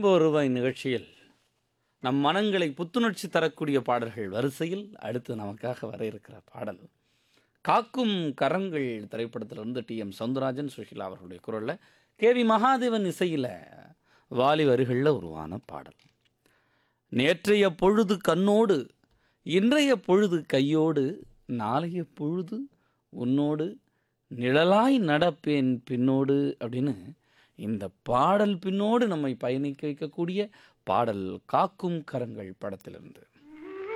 rainbow ரூபாய் நிகழ்ச்சியில் நம் மனங்களை புத்துணர்ச்சி தரக்கூடிய பாடல்கள் வரிசையில் அடுத்து நமக்காக வர இருக்கிற பாடல் காக்கும் கரங்கள் திரைப்படத்திலிருந்து டி எம் சவுந்தரராஜன் சுஷிலா அவர்களுடைய குரலில் கே வி மகாதேவன் இசையில் வாலி வரிகளில் உருவான பாடல் நேற்றைய பொழுது கண்ணோடு இன்றைய பொழுது கையோடு நாளைய பொழுது உன்னோடு நிழலாய் நடப்பேன் பின்னோடு அப்படின்னு இந்த பாடல் பின்னோடு நம்மை பயணிக்க வைக்கக்கூடிய பாடல் காக்கும் கரங்கள் படத்திலிருந்து